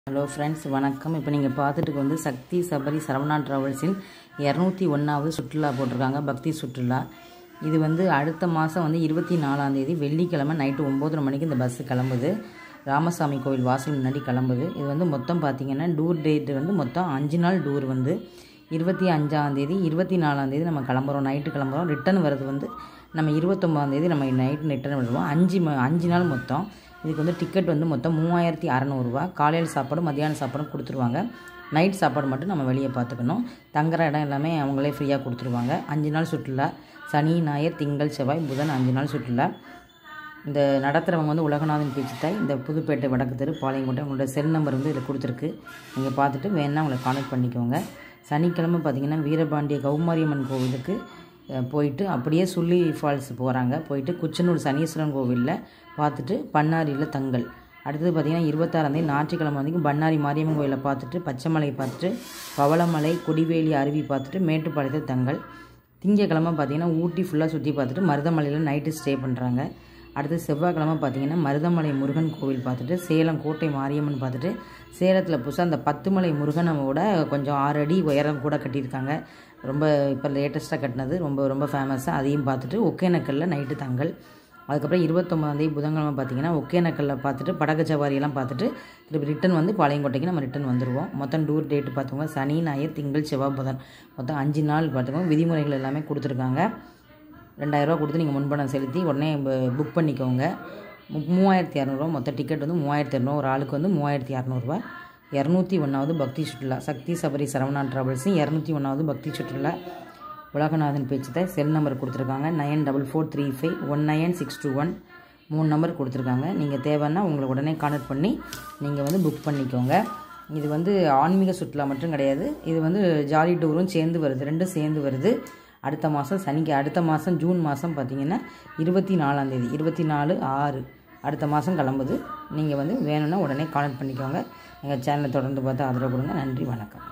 hello friends வணக்கம் இப்போ நீங்கள் பார்த்துட்டு வந்து சக்தி சபரி சரவணா ட்ராவல்ஸின் இரநூத்தி ஒன்றாவது சுற்றுலா போட்டிருக்காங்க பக்தி சுற்றுலா இது வந்து அடுத்த மாதம் வந்து இருபத்தி நாலாந்தேதி வெள்ளிக்கிழமை நைட்டு ஒம்போதரை மணிக்கு இந்த பஸ்ஸு கிளம்புது ராமசாமி கோவில் வாசல் முன்னாடி கிளம்புது இது வந்து மொத்தம் பார்த்தீங்கன்னா டூர் டேட்டு வந்து மொத்தம் அஞ்சு நாள் டூர் வந்து இருபத்தி அஞ்சாந்தேதி இருபத்தி நாலாந்தேதி நம்ம கிளம்புறோம் நைட்டு கிளம்புறோம் ரிட்டர்ன் வர்றது வந்து நம்ம இருபத்தொம்பதாந்தேதி நம்ம நைட்டு ரிட்டர்ன் வருவோம் அஞ்சு ம அஞ்சு நாள் மொத்தம் இதுக்கு வந்து டிக்கெட் வந்து மொத்தம் மூவாயிரத்தி அறநூறுவா காலையில் சாப்பாடும் மத்தியானம் சாப்பாடும் கொடுத்துருவாங்க நைட் சாப்பாடு மட்டும் நம்ம வெளியே பார்த்துக்கணும் தங்குற இடம் எல்லாமே அவங்களே ஃப்ரீயாக கொடுத்துருவாங்க அஞ்சு நாள் சுற்றுலா சனி ஞாயிறு திங்கள் செவ்வாய் புதன் அஞ்சு நாள் சுற்றுலா இந்த நடத்துகிறவங்க வந்து உலகநாதன் பேச்சுத்தாய் இந்த புதுப்பேட்டை வடக்கு தெரு பாளையங்கோட்டை உங்களோட செல் நம்பர் வந்து இதில் கொடுத்துருக்கு நீங்கள் பார்த்துட்டு வேணால் உங்களை கான்டாக்ட் பண்ணிக்கோங்க சனிக்கிழமை பார்த்தீங்கன்னா வீரபாண்டிய கௌமாரியம்மன் கோவிலுக்கு அஹ், போயிட்டு அப்படியே சுள்ளி ஃபால்ஸ் போகிறாங்க போயிட்டு குச்சனூர் சனீஸ்வரன் கோவிலில் பார்த்துட்டு பண்ணாரியில் தங்கல் அடுத்தது பார்த்திங்கன்னா இருபத்தாறாந்தேதி ஞாயிற்றுக்கிழமை வந்து பண்ணாரி மாரியம்மன் கோயிலை பார்த்துட்டு பச்சைமலை பார்த்துட்டு பவளமலை கொடிவேலி அருவி பார்த்துட்டு மேட்டுப்பாளையத்தில் தங்கல் திங்கக்கிழமை பார்த்தீங்கன்னா ஊட்டி ஃபுல்லாக சுற்றி பார்த்துட்டு மருதமலையில் நைட்டு ஸ்டே பண்ணுறாங்க அடுத்து செவ்வாய்க்கிழமை பார்த்தீங்கன்னா மருதமலை முருகன் கோவில் பார்த்துட்டு சேலம் கோட்டை மாரியம்மன் பார்த்துட்டு சேலத்தில் புதுசாக அந்த பத்துமலை முருகனோட கொஞ்சம் ஆறு அடி உயரம் கூட கட்டியிருக்காங்க ரொம்ப இப்போ லேட்டஸ்ட்டாக கட்டினது ரொம்ப ரொம்ப ஃபேமஸாக அதையும் பார்த்துட்டு ஒகேனக்கல்ல நைட்டு தங்கல் அதுக்கப்புறம் இருபத்தொம்பதாந்தேதி புதன்கிழமை பார்த்தீங்கன்னா ஒகேனக்கல்ல பார்த்துட்டு படகு சவாரியெல்லாம் பார்த்துட்டு திருப்பி ரிட்டன் வந்து பாளையங்கோட்டைக்கு நம்ம ரிட்டன் வந்துடுவோம் மொத்தம் டூர் டேட்டு பார்த்துக்கோங்க சனி ஞாயிறு திங்கள் செவ்வாய் புதன் மொத்தம் அஞ்சு நாள் பார்த்துக்கோங்க விதிமுறைகள் எல்லாமே கொடுத்துருக்காங்க ரெண்டாயிரரூவா கொடுத்து நீங்கள் முன்பணம் செலுத்தி உடனே புக் பண்ணிக்கோங்க மு- மூவாயிரத்தி இரநூறுவா மொத்த டிக்கெட் வந்து மூவாயிரத்தி இரநூறு ஒரு ஆளுக்கு வந்து மூவாயிரத்தி இரநூறுவா இரநூத்தி ஒன்றாவது பக்தி சுற்றுலா சக்தி சபரி சரவணா ட்ராவல்ஸும் இரநூத்தி ஒன்றாவது பக்தி சுற்றுலா உலகநாதன் பேச்சு செல் நம்பர் கொடுத்துருக்காங்க nine double four three five one nine six two one மூணு நம்பர் கொடுத்துருக்காங்க நீங்கள் தேவைன்னா உங்களை உடனே கான்டாக்ட் பண்ணி நீங்கள் வந்து புக் பண்ணிக்கோங்க இது வந்து ஆன்மீக சுற்றுலா மட்டும் கிடையாது இது வந்து ஜாலி டூரும் சேர்ந்து வருது ரெண்டும் சேர்ந்து வருது அடுத்த மாதம் சனிக்கு அடுத்த மாதம் ஜூன் மாதம் பார்த்தீங்கன்னா இருபத்தி நாலாந்தேதி இருபத்தி நாலு ஆறு அடுத்த மாதம் கிளம்புது நீங்கள் வந்து வேணும்னா உடனே கான்டாக்ட் பண்ணிக்கோங்க எங்கள் சேனலை தொடர்ந்து பார்த்து ஆதரவு கொடுங்க நன்றி வணக்கம்